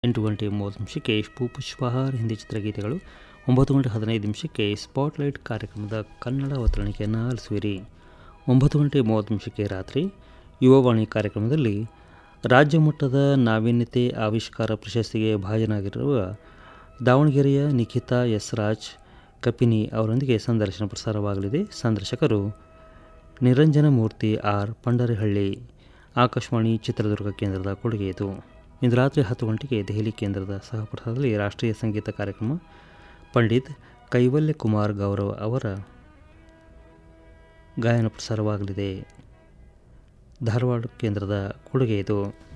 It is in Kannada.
ಎಂಟು ಗಂಟೆ ಮೂವತ್ತು ನಿಮಿಷಕ್ಕೆ ಪುಷ್ಪಹಾರ್ ಹಿಂದಿ ಚಿತ್ರಗೀತೆಗಳು ಒಂಬತ್ತು ಗಂಟೆ ಹದಿನೈದು ನಿಮಿಷಕ್ಕೆ ಸ್ಪಾಟ್ಲೈಟ್ ಕಾರ್ಯಕ್ರಮದ ಕನ್ನಡ ಅವತರಣಿಕೆಯನ್ನು ಆಲಿಸುವಿರಿ ಒಂಬತ್ತು ಗಂಟೆ ಮೂವತ್ತು ನಿಮಿಷಕ್ಕೆ ರಾತ್ರಿ ಯುವವಾಣಿ ಕಾರ್ಯಕ್ರಮದಲ್ಲಿ ರಾಜ್ಯ ಮಟ್ಟದ ನಾವೀನ್ಯತೆ ಆವಿಷ್ಕಾರ ಪ್ರಶಸ್ತಿಗೆ ಭಾಜನರಾಗಿರುವ ದಾವಣಗೆರೆಯ ನಿಖಿತಾ ಎಸ್ ರಾಜ್ ಕಪಿನಿ ಅವರೊಂದಿಗೆ ಸಂದರ್ಶನ ಪ್ರಸಾರವಾಗಲಿದೆ ಸಂದರ್ಶಕರು ನಿರಂಜನ ಮೂರ್ತಿ ಆರ್ ಪಂಡರಹಳ್ಳಿ ಆಕಾಶವಾಣಿ ಚಿತ್ರದುರ್ಗ ಕೇಂದ್ರದ ಕೊಡುಗೆಯಿತು ಇಂದು ರಾತ್ರಿ ಹತ್ತು ಗಂಟೆಗೆ ದೆಹಲಿ ಕೇಂದ್ರದ ಸಹಪ್ರಸಾರದಲ್ಲಿ ರಾಷ್ಟ್ರೀಯ ಸಂಗೀತ ಕಾರ್ಯಕ್ರಮ ಪಂಡಿತ್ ಕೈವಲ್ಯ ಕುಮಾರ್ ಗೌರವ್ ಅವರ ಗಾಯನ ಪ್ರಸಾರವಾಗಲಿದೆ ಧಾರವಾಡ ಕೇಂದ್ರದ ಕೊಡುಗೆಯಿತು